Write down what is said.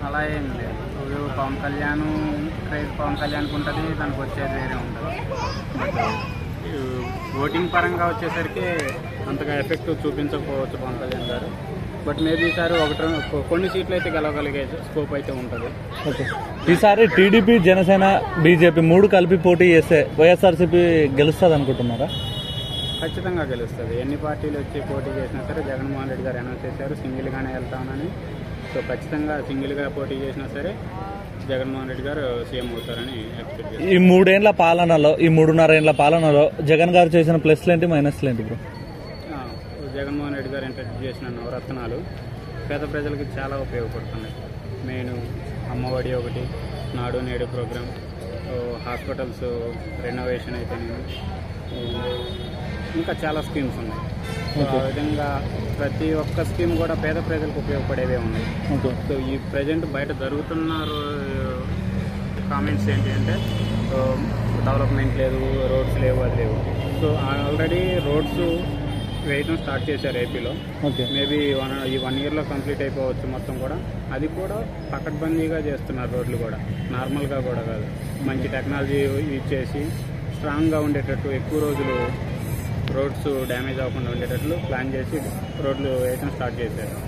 అలా ఏం లేదు ఇప్పుడు పవన్ కళ్యాణ్ క్రేజ్ పవన్ కళ్యాణ్కి ఉంటుంది దానికి వచ్చేది వేరే ఉంటుంది బట్ ఈ ఓటింగ్ పరంగా వచ్చేసరికి అంతగా ఎఫెక్ట్ చూపించకపోవచ్చు పవన్ కళ్యాణ్ గారు బట్ మేబీ ఈసారి ఒకటి రెండు- కొ- కొన్ని సీట్లు అయితే గెలవగలిగే స్కోప్ అయితే ఉంటుంది ఓకే ఈసారి టీడీపీ జనసేన బీజేపీ మూడు కలిపి పోటీ చేస్తే వైఎస్ఆర్సీపీ గెలుస్తుంది అనుకుంటున్నారా ఖచ్చితంగా గెలుస్తుంది ఎన్ని పార్టీలు వచ్చి పోటీ చేసినా సరే జగన్మోహన్ రెడ్డి గారు అనౌన్స్ చేశారు సింగిల్గానే వెళ్తామని సో ఖచ్చితంగా సింగిల్గా పోటీ చేసినా సరే జగన్మోహన్ రెడ్డి గారు సీఎం అవుతారని ఎక్స్పెక్ట్ చేస్తారు ఈ మూడేండ్ల పాలనలో ఈ మూడున్నర ఏండ్ల పాలనలో జగన్ గారు చేసిన ప్లస్లు ఏంటి మైనస్లు ఏంటి బ్రో ఆ, జగన్మోహన్ రెడ్డి గారు ఇంట్రడ్యూస్ చేసిన నవరత్నాలు పేద ప్రజలకు చాలా ఉపయోగపడుతున్నాయి మెయిన్ అమ్మఒడి ఒకటి నాడు నేడు ప్రోగ్రామ్ ఓ, హాస్పిటల్స్ రెనోవేషన్ అయితేనేమి ఓ, ఇంకా చాలా స్కీమ్స్ ఉన్నాయి సో ఆ విధంగా ప్రతి ఒక్క స్కీమ్ కూడా పేద ప్రజలకు ఉపయోగపడేవే ఉన్నాయి ఓకే సో ఈ ప్రజెంట్ బయట జరుగుతున్న కామెంట్స్ ఏంటి అంటే సో, డెవలప్మెంట్ లేదు రోడ్స్ లేవు అది లేవు సో ఆల్రెడీ రోడ్స్ వేయడం స్టార్ట్ చేశారు ఏపీలో ఓకే మేబీ వన్ ఈ వన్ ఇయర్లో కంప్లీట్ అయిపోవచ్చు మొత్తం కూడా అది కూడా పకడ్బందీగా చేస్తున్నారు రోడ్లు కూడా నార్మల్గా కూడా కాదు మంచి టెక్నాలజీ యూజ్ చేసి స్ట్రాంగ్గా ఉండేటట్టు ఎక్కువ రోజులు రోడ్స్ డ్యామేజ్ అవ్వకుండా ఉండేటట్లు ప్లాన్ చేసి రోడ్లు వేయడం స్టార్ట్ చేశారు